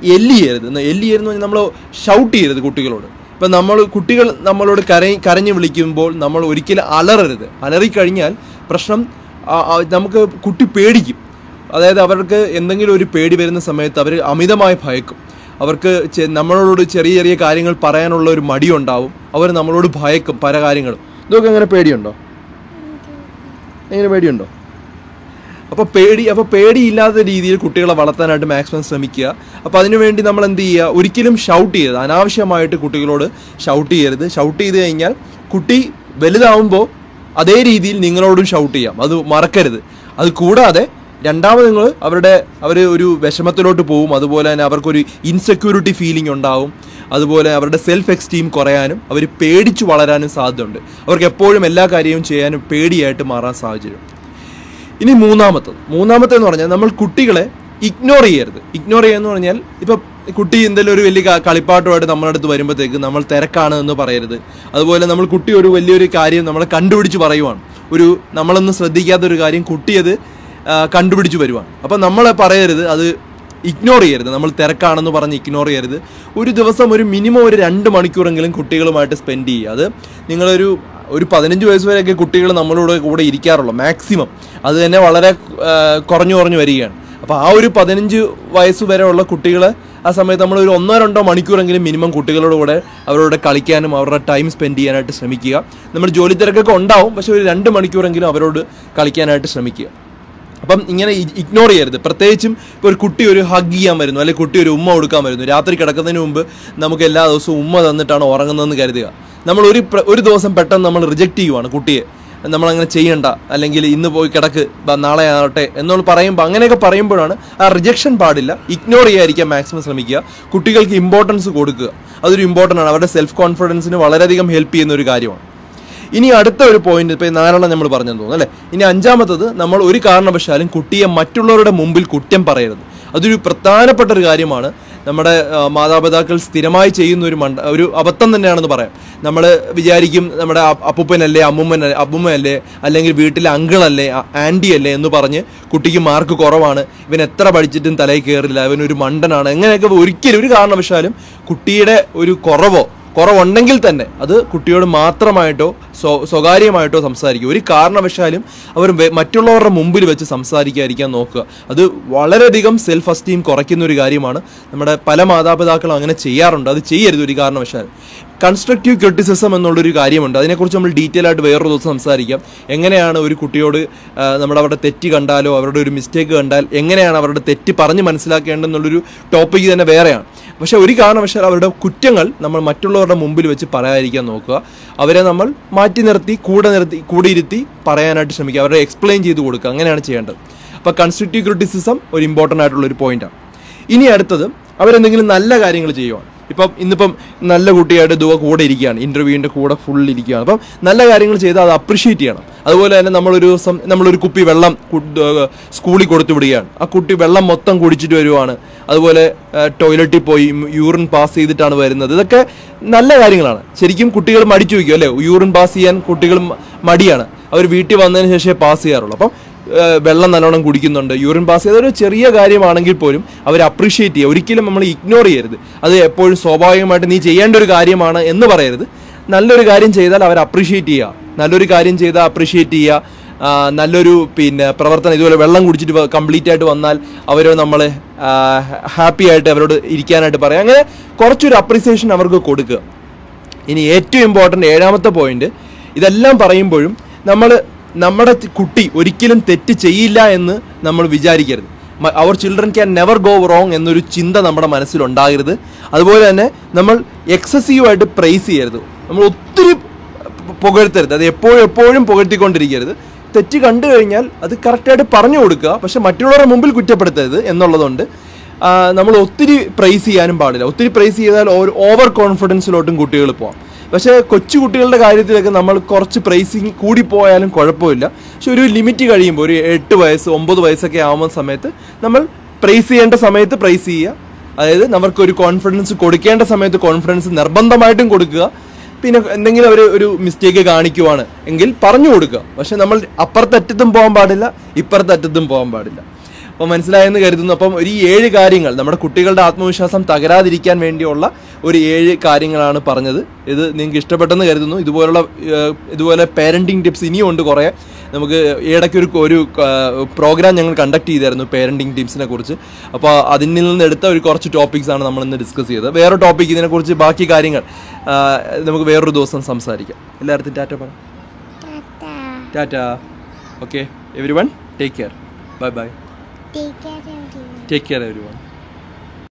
എല്ലി ചെയ്യരുത് എന്ന് എല്ലി ചെയ്യരുതെന്ന് പറഞ്ഞാൽ നമ്മൾ ഷൗട്ട് ചെയ്യരുത് കുട്ടികളോട് ഇപ്പം നമ്മൾ കുട്ടികൾ നമ്മളോട് കരയി കരഞ്ഞു വിളിക്കുമ്പോൾ നമ്മൾ ഒരിക്കലും അലറരുത് അലറിക്കഴിഞ്ഞാൽ പ്രശ്നം ആ, ആ, നമുക്ക് കുട്ടി പേടിക്കും അതായത് അവർക്ക് എന്തെങ്കിലും ഒരു പേടി വരുന്ന സമയത്ത് അവർ അമിതമായി ഭയക്കും അവർക്ക് ചെ- നമ്മളോട് ചെറിയ ചെറിയ കാര്യങ്ങൾ പറയാനുള്ള ഒരു മടിയുണ്ടാവും അവർ നമ്മളോട് ഭയക്കും പല കാര്യങ്ങളും ഇതൊക്കെ അങ്ങനെ പേടിയുണ്ടോ എങ്ങനെ പേടിയുണ്ടോ അപ്പോൾ പേടി അപ്പോൾ പേടിയില്ലാത്ത രീതിയിൽ കുട്ടികളെ വളർത്താനായിട്ട് മാക്സിമം ശ്രമിക്കുക അപ്പോൾ അതിനുവേണ്ടി നമ്മൾ എന്ത് ചെയ്യുക ഒരിക്കലും ഷൗട്ട് ചെയ്യരുത് അനാവശ്യമായിട്ട് കുട്ടികളോട് ഷൗട്ട് ചെയ്യരുത് ഷൗട്ട് ചെയ്ത് കഴിഞ്ഞാൽ കുട്ടി വലുതാവുമ്പോൾ അതേ രീതിയിൽ നിങ്ങളോടും ഷൗട്ട് ചെയ്യാം അത് മറക്കരുത് അത് കൂടാതെ രണ്ടാമത് നിങ്ങൾ അവരുടെ അവർ ഒരു വിഷമത്തിലോട്ട് പോവും അതുപോലെ തന്നെ അവർക്കൊരു ഇൻസെക്യൂരിറ്റി ഫീലിംഗ് ഉണ്ടാവും അതുപോലെ അവരുടെ സെൽഫ് എക്സ്റ്റീം കുറയാനും അവർ പേടിച്ചു വളരാനും സാധ്യതയുണ്ട് അവർക്ക് എപ്പോഴും എല്ലാ കാര്യവും ചെയ്യാനും പേടിയായിട്ട് മാറാൻ സാഹചര്യം ഇനി മൂന്നാമത്തത് മൂന്നാമത്തെന്ന് പറഞ്ഞാൽ നമ്മൾ കുട്ടികളെ ഇഗ്നോർ ചെയ്യരുത് ഇഗ്നോർ ചെയ്യാന്ന് പറഞ്ഞാൽ ഇപ്പം കുട്ടി എന്തെങ്കിലും ഒരു വലിയ ക- കളിപ്പാട്ടമായിട്ട് നമ്മുടെ അടുത്ത് വരുമ്പോഴത്തേക്ക് നമ്മൾ തിരക്കാണ് എന്ന് പറയരുത് അതുപോലെ നമ്മൾ കുട്ടി ഒരു വലിയൊരു കാര്യം നമ്മളെ കണ്ടുപിടിച്ച് പറയുവാണ് ഒരു നമ്മളൊന്നും ശ്രദ്ധിക്കാത്ത ഒരു കാര്യം കുട്ടി അത് ആ, കണ്ടുപിടിച്ച് വരുവാണ് അപ്പം നമ്മൾ പറയരുത് അത് ഇഗ്നോർ ചെയ്യരുത് നമ്മൾ തിരക്കാണെന്ന് പറഞ്ഞ് ഇഗ്നോർ ചെയ്യരുത് ഒരു ദിവസം ഒരു മിനിമം ഒരു രണ്ട് മണിക്കൂറെങ്കിലും കുട്ടികളുമായിട്ട് സ്പെൻഡ് ചെയ്യുക അത് നിങ്ങളൊരു ഒരു പതിനഞ്ച് വയസ്സ് വരെയൊക്കെ കുട്ടികൾ നമ്മളോട് കൂടെ ഇരിക്കാറുള്ളൂ മാക്സിമം അത് തന്നെ വളരെ ആ, കുറഞ്ഞു കുറഞ്ഞു വരികയാണ് അപ്പോൾ ആ ഒരു പതിനഞ്ച് വയസ്സ് വരെയുള്ള കുട്ടികളെ ആ സമയത്ത് നമ്മൾ ഒരു ഒന്നോ രണ്ടോ മണിക്കൂറെങ്കിലും മിനിമം കുട്ടികളുടെ കൂടെ അവരോട് കളിക്കാനും അവരുടെ ടൈം സ്പെൻഡ് ചെയ്യാനായിട്ട് ശ്രമിക്കുക നമ്മൾ ജോലി തിരക്കൊക്കെ ഉണ്ടാവും പക്ഷെ ഒരു രണ്ട് മണിക്കൂറെങ്കിലും അവരോട് കളിക്കാനായിട്ട് ശ്രമിക്കുക അപ്പം ഇങ്ങനെ ഇഗ്നോർ ചെയ്യരുത് പ്രത്യേകിച്ചും ഇപ്പോൾ ഒരു കുട്ടി ഒരു ഹഗ് ചെയ്യാൻ വരുന്നു അല്ലെങ്കിൽ കുട്ടി ഒരു ഉമ്മ കൊടുക്കാൻ വരുന്നു രാത്രി കിടക്കുന്നതിന് മുമ്പ് നമുക്ക് എല്ലാ ദിവസവും ഉമ്മ തന്നിട്ടാണ് ഉറങ്ങുന്നതെന്ന് കരുതുക നമ്മൾ ഒരു പ്ര- ഒരു ദിവസം പെട്ടെന്ന് നമ്മൾ റിജക്റ്റ് ചെയ്യുവാണ് കുട്ടിയെ നമ്മളങ്ങനെ ചെയ്യണ്ട അല്ലെങ്കിൽ ഇന്ന് പോയി കിടക്ക് ബ- നാളെ ആവട്ടെ എന്നുള്ള പറയുമ്പോൾ അങ്ങനെയൊക്കെ പറയുമ്പോഴാണ് ആ റിജക്ഷൻ പാടില്ല ഇഗ്നോർ ചെയ്യാതിരിക്കാൻ മാക്സിമം ശ്രമിക്കുക കുട്ടികൾക്ക് ഇമ്പോർട്ടൻസ് കൊടുക്കുക അതൊരു ഇമ്പോർട്ടൻ്റ് ആണ് അവരുടെ സെൽഫ് കോൺഫിഡൻസിന് വളരെയധികം ഹെൽപ്പ് ചെയ്യുന്ന ഒരു കാര്യമാണ് ഇനി അടുത്ത ഒരു പോയിന്റ് ഇപ്പൊ ഈ നാലെണ്ണം നമ്മൾ പറഞ്ഞെന്ന് തോന്നുന്നു അല്ലെ ഇനി അഞ്ചാമത്തത് നമ്മൾ ഒരു കാരണവശാലും കുട്ടിയെ മറ്റുള്ളവരുടെ മുമ്പിൽ കുറ്റം പറയരുത് അതൊരു പ്രധാനപ്പെട്ട ഒരു കാര്യമാണ് നമ്മുടെ ആ, മാതാപിതാക്കൾ സ്ഥിരമായി ചെയ്യുന്ന ഒരു മണ്ട ഒരു അബദ്ധം തന്നെയാണെന്ന് പറയാം നമ്മൾ വിചാരിക്കും നമ്മുടെ അ- അപ്പൂപ്പനല്ലേ അമ്മൂമ്മൻ അമ്മൂമ്മയല്ലേ അല്ലെങ്കിൽ വീട്ടിലെ അങ്കിളല്ലേ ആൻറ്റി അല്ലേ എന്ന് പറഞ്ഞ് കുട്ടിക്ക് മാർക്ക് കുറവാണ് ഇവൻ എത്ര പഠിച്ചിട്ടും തലയിൽ കയറില്ല ഇവൻ ഒരു മണ്ടനാണ് എങ്ങനെയൊക്കെ ഒരിക്കലും ഒരു കാരണവശാലും കുട്ടിയുടെ ഒരു കുറവോ കുറവുണ്ടെങ്കിൽ തന്നെ അത് കുട്ടിയോട് മാത്രമായിട്ടോ സ്വ സ്വകാര്യമായിട്ടോ സംസാരിക്കുക ഒരു കാരണവശാലും അവർ വെ- മറ്റുള്ളവരുടെ മുമ്പിൽ വെച്ച് സംസാരിക്കാതിരിക്കാൻ നോക്കുക അത് വളരെയധികം സെൽഫ് എസ്റ്റീം കുറയ്ക്കുന്ന ഒരു കാര്യമാണ് നമ്മുടെ പല മാതാപിതാക്കളും അങ്ങനെ ചെയ്യാറുണ്ട് അത് ചെയ്യരുത് ഒരു കാരണവശാലും കൺസ്ട്രക്റ്റീവ് ക്രിറ്റിസിസം എന്നുള്ളൊരു കാര്യമുണ്ട് അതിനെക്കുറിച്ച് നമ്മൾ ഡീറ്റെയിൽ ആയിട്ട് വേറൊരു ദിവസം സംസാരിക്കാം എങ്ങനെയാണ് ഒരു കുട്ടിയോട് ആ, നമ്മൾ അവരുടെ തെറ്റ് കണ്ടാലോ അവരുടെ ഒരു മിസ്റ്റേക്ക് കണ്ടാൽ എങ്ങനെയാണ് അവരുടെ തെറ്റ് പറഞ്ഞ് മനസ്സിലാക്കേണ്ടതെന്നുള്ളൊരു ടോപ്പിക്ക് തന്നെ വേറെയാണ് പക്ഷെ ഒരു കാരണവശാൽ അവരുടെ കുറ്റങ്ങൾ നമ്മൾ മറ്റുള്ളവരുടെ മുമ്പിൽ വെച്ച് പറയാതിരിക്കാൻ നോക്കുക അവരെ നമ്മൾ മാറ്റി നിർത്തി കൂടെ നിർത്തി കൂടെ ഇരുത്തി പറയാനായിട്ട് ശ്രമിക്കുക അവരെ എക്സ്പ്ലെയിൻ ചെയ്ത് കൊടുക്കുക അങ്ങനെയാണ് ചെയ്യേണ്ടത് അപ്പോൾ കൺസ്ട്രക്റ്റീവ് ക്രിറ്റിസിസം ഒരു ഇമ്പോർട്ടൻ്റ് ആയിട്ടുള്ള ഒരു പോയിന്റാണ് ഇനി അടുത്തത് അവരെന്തെങ്കിലും നല്ല കാര്യങ്ങൾ ചെയ്യുവാണ് ഇപ്പം ഇന്നിപ്പം നല്ല കുട്ടിയായിട്ട് ദുവ കൂടെ ഇരിക്കുകയാണ് ഇൻ്റർവ്യൂവിൻ്റെ കൂടെ ഫുൾ ഇരിക്കുകയാണ് അപ്പം നല്ല കാര്യങ്ങൾ ചെയ്താൽ അത് അപ്രിഷ്യേറ്റ് ചെയ്യണം അതുപോലെ തന്നെ നമ്മളൊരു ദിവസം നമ്മളൊരു കുപ്പി വെള്ളം കു- ഏർ സ്കൂളിൽ കൊടുത്തു വിടുകയാണ് ആ കുട്ടി വെള്ളം മൊത്തം കുടിച്ചിട്ട് വരുവാണ് അതുപോലെ ടോയ്ലറ്റിൽ പോയി യൂറിൻ പാസ് ചെയ്തിട്ടാണ് വരുന്നത് ഇതൊക്കെ നല്ല കാര്യങ്ങളാണ് ശരിക്കും കുട്ടികൾ മടിച്ചു വയ്ക്കും അല്ലേ യൂറിൻ പാസ് ചെയ്യാൻ കുട്ടികൾ മ- മടിയാണ് അവർ വീട്ടിൽ വന്നതിന് ശേഷമേ പാസ് ചെയ്യാറുള്ളൂ അപ്പം ഏഹ് വെള്ളം നല്ലോണം കുടിക്കുന്നുണ്ട് യൂറിൻ പാസ് ചെയ്ത ഒരു ചെറിയ കാര്യമാണെങ്കിൽ പോലും അവർ അപ്രീഷിയേറ്റ് ചെയ്യുക ഒരിക്കലും നമ്മൾ ഇഗ്നോർ ചെയ്യരുത് അത് എപ്പോഴും സ്വാഭാവികമായിട്ട് നീ ചെയ്യേണ്ട ഒരു കാര്യമാണ് എന്ന് പറയരുത് നല്ലൊരു കാര്യം ചെയ്താൽ അവർ അപ്രീഷിയേറ്റ് ചെയ്യുക നല്ലൊരു കാര്യം ചെയ്താൽ അപ്രീഷിയേറ്റ് ചെയ്യുക ആ, നല്ലൊരു പിന്നെ പ്രവർത്തനം ഇതുപോലെ വെള്ളം കുടിച്ചിട്ട് കംപ്ലീറ്റ് ആയിട്ട് വന്നാൽ അവർ നമ്മളെ ഹാപ്പി ആയിട്ട് അവരോട് ഇരിക്കാനായിട്ട് പറയാം അങ്ങനെ കുറച്ചൊരു അപ്രീസിയേഷൻ അവർക്ക് കൊടുക്കുക ഇനി ഏറ്റവും ഇമ്പോർട്ടൻ്റ് ഏഴാമത്തെ പോയിന്റ് ഇതെല്ലാം പറയുമ്പോഴും നമ്മൾ നമ്മുടെ തി- കുട്ടി ഒരിക്കലും തെറ്റ് ചെയ്യില്ല എന്ന് നമ്മൾ വിചാരിക്കരുത് അവർ children can never go wrong എന്നൊരു ചിന്ത നമ്മുടെ മനസ്സിലുണ്ടാകരുത് അതുപോലെ തന്നെ നമ്മൾ എക്സസീവായിട്ട് പ്രൈസ് ചെയ്യരുത് നമ്മൾ ഒത്തിരി പ- പുകഴ്ത്തരുത് അത് എപ്പോഴും എപ്പോഴും പുകഴ്ത്തിക്കൊണ്ടിരിക്കരുത് തെറ്റ് കണ്ടു കഴിഞ്ഞാൽ അത് കറക്റ്റായിട്ട് പറഞ്ഞു കൊടുക്കുക പക്ഷെ മറ്റുള്ളവരുടെ മുമ്പിൽ കുറ്റപ്പെടുത്തരുത് എന്നുള്ളതുകൊണ്ട് ആ, നമ്മൾ ഒത്തിരി പ്രൈസ് ചെയ്യാനും പാടില്ല ഒത്തിരി പ്രൈസ് ചെയ്താൽ ഒരു ഓവർ കോൺഫിഡൻസിലോട്ടും കുട്ടികൾ പോകാം പക്ഷേ കൊച്ചു കുട്ടികളുടെ കാര്യത്തിലൊക്കെ നമ്മൾ കുറച്ച് പ്രൈസിങ് കൂടിപ്പോയാലും കുഴപ്പമില്ല പക്ഷെ ഒരു ലിമിറ്റ് കഴിയുമ്പോൾ ഒരു എട്ട് വയസ്സ് ഒമ്പത് വയസ്സൊക്കെ ആവുന്ന സമയത്ത് നമ്മൾ പ്രൈസ് ചെയ്യേണ്ട സമയത്ത് പ്രൈസ് ചെയ്യുക അതായത് നമുക്ക് ഒരു കോൺഫിഡൻസ് കൊടുക്കേണ്ട സമയത്ത് കോൺഫിഡൻസ് നിർബന്ധമായിട്ടും കൊടുക്കുക പിന്നെ എന്തെങ്കിലും അവർ ഒരു മിസ്റ്റേക്ക് കാണിക്കുവാണ് എങ്കിൽ പറഞ്ഞു കൊടുക്കുക പക്ഷെ നമ്മൾ അപ്പുറത്തറ്റത്തും പോകാൻ പാടില്ല ഇപ്പുറത്തറ്റത്തും പോകാൻ പാടില്ല അപ്പോൾ മനസ്സിലായെന്ന് കരുതുന്നു അപ്പം ഒരു ഈ ഏഴ് കാര്യങ്ങൾ നമ്മുടെ കുട്ടികളുടെ ആത്മവിശ്വാസം തകരാതിരിക്കാൻ വേണ്ടിയുള്ള ഒരു ഏഴ് കാര്യങ്ങളാണ് പറഞ്ഞത് ഇത് നിങ്ങൾക്ക് ഇഷ്ടപ്പെട്ടെന്ന് കരുതുന്നു ഇതുപോലുള്ള ഏഹ്, ഇതുപോലെ പേരൻറ്റിങ് ടിപ്സ് ഇനിയും ഉണ്ട് കുറേ നമുക്ക് ഇടയ്ക്ക് ഒരു ഒരു പ്രോഗ്രാം ഞങ്ങൾ കണ്ടക്ട് ചെയ്തായിരുന്നു പേരൻറ്റിങ് ടിപ്സിനെ കുറിച്ച് അപ്പോൾ അതിൽ നിന്ന് എടുത്ത ഒരു കുറച്ച് ടോപ്പിക്സ് ആണ് നമ്മൾ ഇന്ന് ഡിസ്കസ് ചെയ്തത് വേറെ ടോപ്പിക് ഇതിനെക്കുറിച്ച് ബാക്കി കാര്യങ്ങൾ ആ, നമുക്ക് വേറൊരു ദിവസം സംസാരിക്കാം എല്ലായിടത്തും ടാറ്റ പറ Tata. Tata okay everyone take care bye bye Take care, everyone. Take care every one